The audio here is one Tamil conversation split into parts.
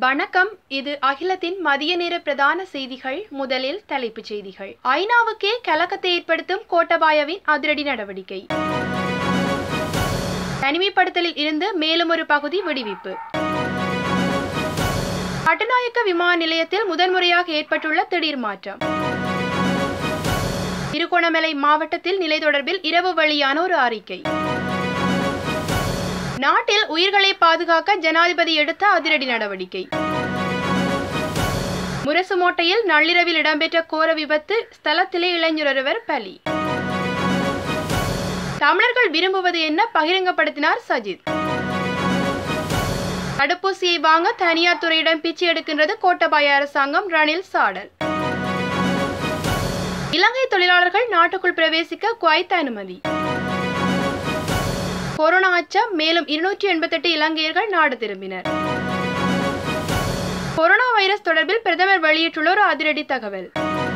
வணக்கம் இது அகிலத்தின் மதிய நேர பிரதான செய்திகள் முதலில் தலைப்புச் செய்திகள் ஐநாவுக்கே கலக்கத்தை ஏற்படுத்தும் கோட்டபாயவின் அதிரடி நடவடிக்கை தனிமைப்படுத்தலில் இருந்து மேலும் ஒரு பகுதி விடுவிப்பு கட்டுநாயக்க விமான நிலையத்தில் முதன்முறையாக ஏற்பட்டுள்ள திடீர் மாற்றம் திருகோணமலை மாவட்டத்தில் நிலை தொடர்பில் இரவு வெளியான ஒரு அறிக்கை நாட்டில் உயிர்களை பாதுகாக்க ஜனாதிபதி எடுத்த அதிரடி நடவடிக்கை முரசுமோட்டையில் நள்ளிரவில் இடம்பெற்ற கோர விபத்து ஸ்தலத்திலே இளைஞரொருவர் பலி தமிழர்கள் விரும்புவது என்ன பகிரங்கப்படுத்தினார் சஜித் தடுப்பூசியை வாங்க தனியார் துறையிடம் பிச்சை எடுக்கின்றது கோட்டபாய அரசாங்கம் ரணில் சாடல் இலங்கை தொழிலாளர்கள் நாட்டுக்குள் பிரவேசிக்க குவைத் அனுமதி கொரோனா அச்சம் மேலும் இருநூற்றி எண்பத்தெட்டு இலங்கையர்கள் நாடு திரும்பினர் கொரோனா வைரஸ் தொடர்பில் பிரதமர் வெளியிட்டுள்ள ஒரு அதிரடி தகவல்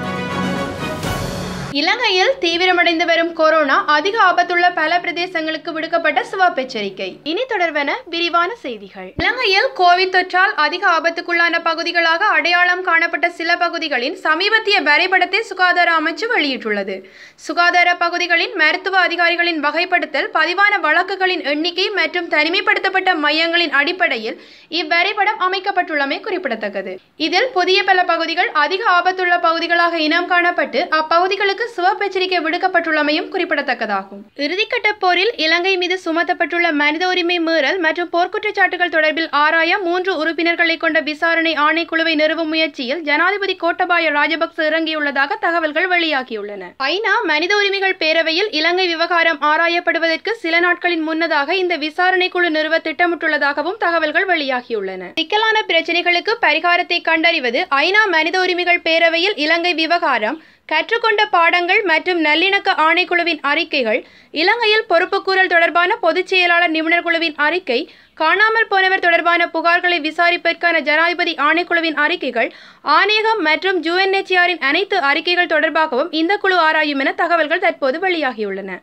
இலங்கையில் தீவிரமடைந்து வரும் கொரோனா அதிக ஆபத்துள்ள பல பிரதேசங்களுக்கு விடுக்கப்பட்ட சிவப்பு எச்சரிக்கை இனி தொடர்வன விரிவான செய்திகள் இலங்கையில் கோவிட் தொற்றால் அதிக ஆபத்துக்குள்ளான பகுதிகளாக அடையாளம் காணப்பட்ட சில பகுதிகளின் சமீபத்திய வரைபடத்தை சுகாதார அமைச்சு வெளியிட்டுள்ளது சுகாதார பகுதிகளின் மருத்துவ அதிகாரிகளின் வகைப்படுத்தல் பதிவான வழக்குகளின் எண்ணிக்கை மற்றும் தனிமைப்படுத்தப்பட்ட மையங்களின் அடிப்படையில் இவ்வரைபடம் அமைக்கப்பட்டுள்ளமை குறிப்பிடத்தக்கது இதில் புதிய பல பகுதிகள் அதிக ஆபத்துள்ள பகுதிகளாக இனம் காணப்பட்டு அப்பகுதிகளுக்கு சிவப்பு எச்சரிக்கை விடுக்கப்பட்டுள்ளமையும் குறிப்பிடத்தக்கதாகும் இறுதிக்கட்ட போரில் இலங்கை மீது சுமத்தப்பட்டுள்ள மனித உரிமை மீறல் மற்றும் போர்க்குற்றச்சாட்டுகள் தொடர்பில் ஆராய மூன்று உறுப்பினர்களை கொண்ட விசாரணை ஆணைக்குழுவை நிறுவும் முயற்சியில் ஜனாதிபதி கோட்டபாய ராஜபக்ச இறங்கியுள்ளதாக தகவல்கள் வெளியாகியுள்ளன ஐநா மனித உரிமைகள் பேரவையில் இலங்கை விவகாரம் ஆராயப்படுவதற்கு சில நாட்களின் முன்னதாக இந்த விசாரணை குழு நிறுவ திட்டமிட்டுள்ளதாகவும் தகவல்கள் வெளியாகியுள்ளன சிக்கலான பிரச்சினைகளுக்கு பரிகாரத்தை கண்டறிவது ஐநா மனித உரிமைகள் பேரவையில் இலங்கை விவகாரம் கற்றுக்கொண்ட பாடங்கள் மற்றும் நல்லிணக்க ஆணைக்குழுவின் அறிக்கைகள் இலங்கையில் பொறுப்புக்கூறல் தொடர்பான பொதுச் செயலாளர் நிபுணர் குழுவின் அறிக்கை காணாமல் போனவர் தொடர்பான புகார்களை விசாரிப்பதற்கான ஜனாதிபதி ஆணைக்குழுவின் அறிக்கைகள் ஆணையகம் மற்றும் யுஎன்எச்ஆரின் அனைத்து அறிக்கைகள் தொடர்பாகவும் இந்த குழு ஆராயும் என தகவல்கள் தற்போது வெளியாகியுள்ளன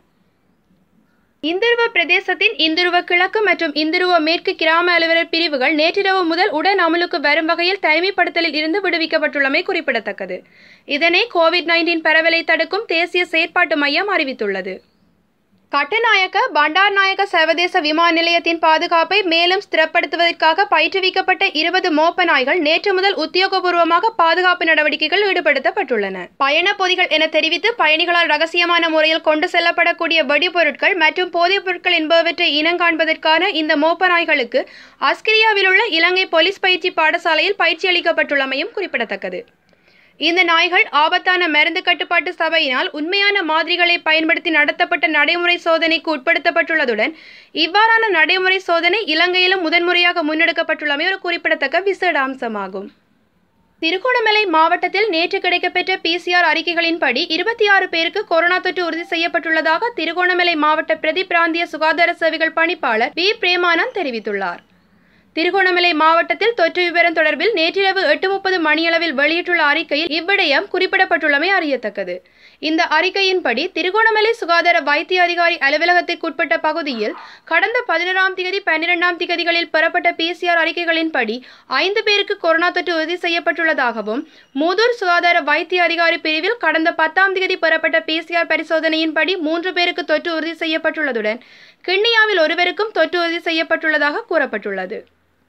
இந்துருவ பிரதேசத்தின் இந்துருவ கிழக்கு மற்றும் இந்துருவ மேற்கு கிராம அலுவலர் பிரிவுகள் நேற்றிரவு முதல் உடன் அமலுக்கு வரும் வகையில் தனிமைப்படுத்தலில் இருந்து விடுவிக்கப்பட்டுள்ளமை குறிப்பிடத்தக்கது இதனை கோவிட் நைன்டீன் பரவலை தடுக்கும் தேசிய செயற்பாட்டு மையம் அறிவித்துள்ளது கட்டுநாயக்க பண்டார்நாயக்க சர்வதேச விமான நிலையத்தின் பாதுகாப்பை மேலும் ஸ்திரப்படுத்துவதற்காக பயிற்றுவிக்கப்பட்ட இருபது மோப்ப நாய்கள் நேற்று முதல் உத்தியோகபூர்வமாக பாதுகாப்பு நடவடிக்கைகள் ஈடுபடுத்தப்பட்டுள்ளன பயண பொதிகள் என தெரிவித்து பயணிகளால் ரகசியமான முறையில் கொண்டு செல்லப்படக்கூடிய வெடிபொருட்கள் மற்றும் போதைப் பொருட்கள் என்பவற்றை இனங்காண்பதற்கான இந்த மோப்ப நாய்களுக்கு அஸ்கிரியாவில் உள்ள இலங்கை போலீஸ் பயிற்சி பாடசாலையில் பயிற்சி அளிக்கப்பட்டுள்ளமையும் குறிப்பிடத்தக்கது இந்த நாய்கள் ஆபத்தான மருந்து கட்டுப்பாட்டு சபையினால் உண்மையான மாதிரிகளை பயன்படுத்தி நடத்தப்பட்ட நடைமுறை சோதனைக்கு உட்படுத்தப்பட்டுள்ளதுடன் இவ்வாறான நடைமுறை சோதனை இலங்கையிலும் முதன்முறையாக முன்னெடுக்கப்பட்டுள்ளமை ஒரு குறிப்பிடத்தக்க விசேட அம்சமாகும் திருகோணமலை மாவட்டத்தில் நேற்று கிடைக்கப்பெற்ற பிசிஆர் அறிக்கைகளின்படி இருபத்தி ஆறு பேருக்கு கொரோனா தொற்று உறுதி செய்யப்பட்டுள்ளதாக திருகோணமலை மாவட்ட பிரதி பிராந்திய சுகாதார சேவைகள் பணிப்பாளர் பி பிரேமானந்த் தெரிவித்துள்ளார் திருகோணமலை மாவட்டத்தில் தொற்று விவரம் தொடர்பில் நேற்றிரவு எட்டு முப்பது மணியளவில் வெளியிட்டுள்ள அறிக்கையில் இவ்விடயம் குறிப்பிடப்பட்டுள்ளமை அறியத்தக்கது இந்த அறிக்கையின்படி திருகோணமலை சுகாதார வைத்திய அதிகாரி அலுவலகத்திற்குட்பட்ட பகுதியில் கடந்த பதினோராம் தேதி பன்னிரெண்டாம் திகதிகளில் பெறப்பட்ட பிசிஆர் அறிக்கைகளின்படி ஐந்து பேருக்கு கொரோனா தொற்று உறுதி செய்யப்பட்டுள்ளதாகவும் மூதூர் சுகாதார வைத்திய அதிகாரி பிரிவில் கடந்த பத்தாம் தேதி பெறப்பட்ட பிசிஆர் பரிசோதனையின்படி மூன்று பேருக்கு தொற்று உறுதி செய்யப்பட்டுள்ளதுடன் கிண்ணியாவில் ஒருவருக்கும் தொற்று உறுதி செய்யப்பட்டுள்ளதாக கூறப்பட்டுள்ளது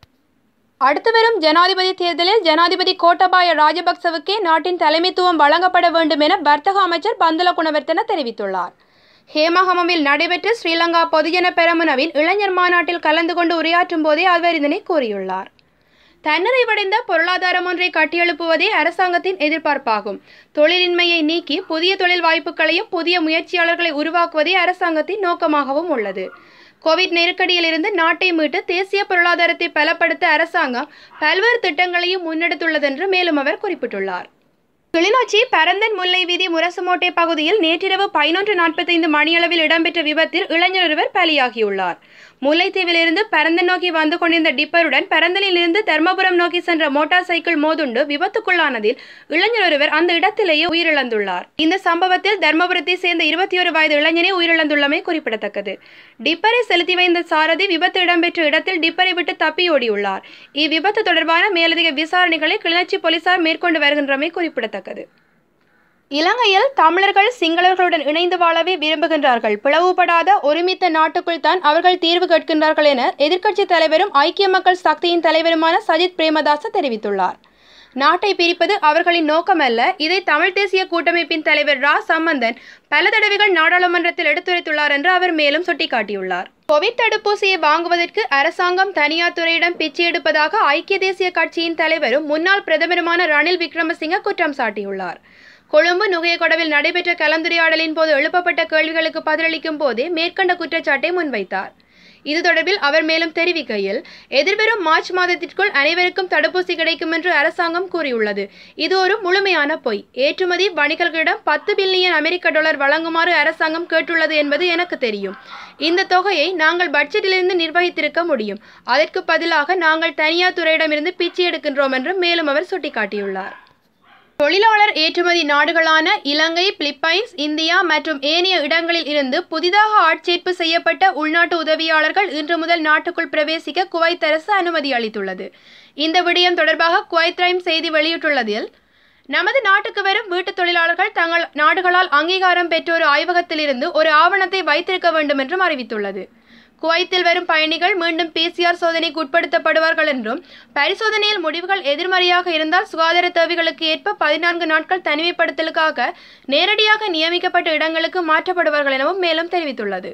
அடுத்து வரும் ஜனாதிபதி தேர்தலில் ஜனாதிபதி கோட்டபாய ராஜபக்சவுக்கே நாட்டின் தலைமைத்துவம் வழங்கப்பட வேண்டும் என வர்த்தக அமைச்சர் பந்தல குணவர்த்தன தெரிவித்துள்ளார் ஹேமஹமமில் நடைபெற்ற ஸ்ரீலங்கா பொதுஜன பெரமுனவின் இளைஞர் மாநாட்டில் கலந்து கொண்டு உரையாற்றும் போதே அவர் இதனை கூறியுள்ளார் தன்னிறைவடைந்த பொருளாதாரம் ஒன்றை கட்டியெழுப்புவதே அரசாங்கத்தின் எதிர்பார்ப்பாகும் தொழிலின்மையை நீக்கி புதிய தொழில் வாய்ப்புகளையும் புதிய முயற்சியாளர்களை உருவாக்குவதே அரசாங்கத்தின் நோக்கமாகவும் உள்ளது கோவிட் நெருக்கடியிலிருந்து நாட்டை மீட்டு தேசிய பொருளாதாரத்தை பலப்படுத்த அரசாங்கம் பல்வேறு திட்டங்களையும் முன்னெடுத்துள்ளதென்று மேலும் அவர் குறிப்பிட்டுள்ளார் கிளிநொச்சி பரந்தன் முல்லை வீதி முரசுமோட்டை பகுதியில் நேற்றிரவு பதினொன்று நாற்பத்தைந்து மணியளவில் இடம்பெற்ற விபத்தில் இளைஞர் ஒருவர் பலியாகியுள்ளார் முல்லைத்தீவிலிருந்து பரந்தன் நோக்கி வந்து கொண்டிருந்த டிப்பருடன் பரந்தனிலிருந்து தர்மபுரம் நோக்கி சென்ற மோட்டார் சைக்கிள் மோதுண்டு விபத்துக்குள்ளானதில் இளைஞர் ஒருவர் அந்த இடத்திலேயே உயிரிழந்துள்ளார் இந்த சம்பவத்தில் தர்மபுரத்தை சேர்ந்த இருபத்தி ஒரு வயது இளைஞனே உயிரிழந்துள்ளமை குறிப்பிடத்தக்கது டிப்பரை செலுத்தி வைந்த சாரதி விபத்து இடம்பெற்ற இடத்தில் டிப்பரை விட்டு தப்பி ஓடியுள்ளார் இவ்விபத்து தொடர்பான மேலதிக விசாரணைகளை கிளிநொச்சி போலீசார் மேற்கொண்டு வருகின்றமை குறிப்பிடத்தக்கது இலங்கையில் தமிழர்கள் சிங்களர்களுடன் இணைந்து வாழவே விரும்புகின்றார்கள் பிளவுபடாத ஒருமித்த நாட்டுக்குள் தான் அவர்கள் தீர்வு கேட்கின்றார்கள் என எதிர்க்கட்சித் தலைவரும் ஐக்கிய மக்கள் சக்தியின் தலைவருமான சஜித் பிரேமதாச தெரிவித்துள்ளார் நாட்டை பிரிப்பது அவர்களின் நோக்கமல்ல இதை தமிழ் தேசிய கூட்டமைப்பின் தலைவர் ரா சம்பந்தன் பல தடவைகள் நாடாளுமன்றத்தில் எடுத்துரைத்துள்ளார் என்று அவர் மேலும் சுட்டிக்காட்டியுள்ளார் கோவிட் தடுப்பூசியை வாங்குவதற்கு அரசாங்கம் தனியார் துறையிடம் பிச்சை எடுப்பதாக ஐக்கிய தேசிய கட்சியின் தலைவரும் முன்னாள் பிரதமருமான ரணில் விக்ரமசிங்க குற்றம் சாட்டியுள்ளார் கொழும்பு நுகையகொடவில் நடைபெற்ற கலந்துரையாடலின் போது எழுப்பப்பட்ட கேள்விகளுக்கு பதிலளிக்கும் போதே மேற்கண்ட குற்றச்சாட்டை முன்வைத்தார் இது தொடர்பில் அவர் மேலும் தெரிவிக்கையில் எதிர்வரும் மார்ச் மாதத்திற்குள் அனைவருக்கும் தடுப்பூசி கிடைக்கும் என்று அரசாங்கம் கூறியுள்ளது இது ஒரு முழுமையான பொய் ஏற்றுமதி வணிகர்களிடம் பத்து பில்லியன் அமெரிக்க டாலர் வழங்குமாறு அரசாங்கம் கேட்டுள்ளது என்பது எனக்கு தெரியும் இந்த தொகையை நாங்கள் பட்ஜெட்டிலிருந்து நிர்வகித்திருக்க முடியும் அதற்கு பதிலாக நாங்கள் தனியார் துறையிடமிருந்து பிச்சை எடுக்கின்றோம் என்று மேலும் அவர் சுட்டிக்காட்டியுள்ளார் தொழிலாளர் ஏற்றுமதி நாடுகளான இலங்கை பிலிப்பைன்ஸ் இந்தியா மற்றும் ஏனைய இடங்களில் இருந்து புதிதாக ஆட்சேர்ப்பு செய்யப்பட்ட உள்நாட்டு உதவியாளர்கள் இன்று முதல் நாட்டுக்குள் பிரவேசிக்க குவைத் அரசு அனுமதி அளித்துள்ளது இந்த விடயம் தொடர்பாக குவைத் டைம் செய்தி வெளியிட்டுள்ளதில் நமது நாட்டுக்கு வரும் வீட்டுத் தொழிலாளர்கள் தங்கள் நாடுகளால் அங்கீகாரம் பெற்ற ஒரு ஆய்வகத்திலிருந்து ஒரு ஆவணத்தை வைத்திருக்க வேண்டும் என்றும் அறிவித்துள்ளது குவைத்தில் வரும் பயணிகள் மீண்டும் பிசிஆர் சோதனைக்கு உட்படுத்தப்படுவார்கள் என்றும் பரிசோதனையில் முடிவுகள் எதிர்மறையாக இருந்தால் சுகாதார தேவைகளுக்கு ஏற்ப பதினான்கு நாட்கள் தனிமைப்படுத்தலுக்காக நேரடியாக நியமிக்கப்பட்ட இடங்களுக்கு மாற்றப்படுவார்கள் எனவும் மேலும் தெரிவித்துள்ளது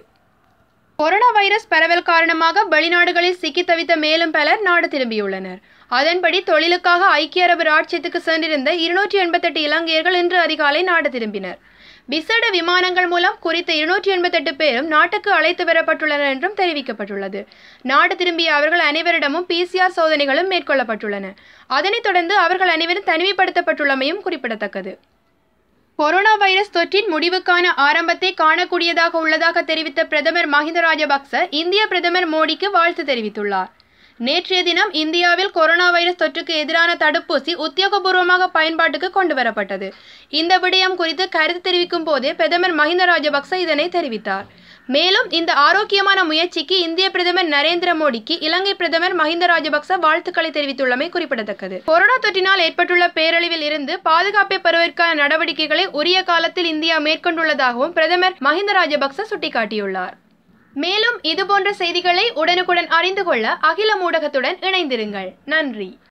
கொரோனா வைரஸ் பரவல் காரணமாக வெளிநாடுகளில் சிக்கி தவித்த மேலும் பலர் நாடு திரும்பியுள்ளனர் அதன்படி தொழிலுக்காக ஐக்கிய அரபு ராட்சியத்துக்கு சென்றிருந்த இருநூற்றி எண்பத்தெட்டு இலங்கையர்கள் இன்று அதிகாலை நாடு திரும்பினர் விசேட விமானங்கள் மூலம் குறித்த இருநூற்றி எண்பத்தெட்டு பேரும் நாட்டுக்கு அழைத்து வரப்பட்டுள்ளனர் என்றும் தெரிவிக்கப்பட்டுள்ளது நாடு திரும்பிய அவர்கள் அனைவரிடமும் பிசிஆர் சோதனைகளும் மேற்கொள்ளப்பட்டுள்ளன அதனைத் தொடர்ந்து அவர்கள் அனைவரும் தனிமைப்படுத்தப்பட்டுள்ளமையும் குறிப்பிடத்தக்கது கொரோனா வைரஸ் தொற்றின் முடிவுக்கான ஆரம்பத்தை காணக்கூடியதாக உள்ளதாக தெரிவித்த பிரதமர் மஹிந்த ராஜபக்ச இந்திய பிரதமர் மோடிக்கு வாழ்த்து தெரிவித்துள்ளார் நேற்றைய தினம் இந்தியாவில் கொரோனா வைரஸ் தொற்றுக்கு எதிரான தடுப்பூசி உத்தியோகபூர்வமாக பயன்பாட்டுக்கு கொண்டு வரப்பட்டது இந்த விடயம் குறித்து கருத்து தெரிவிக்கும் போதே பிரதமர் மஹிந்த ராஜபக்ச இதனை தெரிவித்தார் மேலும் இந்த ஆரோக்கியமான முயற்சிக்கு இந்திய பிரதமர் நரேந்திர மோடிக்கு இலங்கை பிரதமர் மஹிந்த ராஜபக்ச வாழ்த்துக்களை தெரிவித்துள்ளமை குறிப்பிடத்தக்கது கொரோனா தொற்றினால் ஏற்பட்டுள்ள பேரழிவில் இருந்து பாதுகாப்பை பெறுவதற்கான நடவடிக்கைகளை உரிய காலத்தில் இந்தியா மேற்கொண்டுள்ளதாகவும் பிரதமர் மஹிந்த ராஜபக்ச சுட்டிக்காட்டியுள்ளார் மேலும் இதுபோன்ற செய்திகளை உடனுக்குடன் அறிந்து கொள்ள அகில ஊடகத்துடன் இணைந்திருங்கள் நன்றி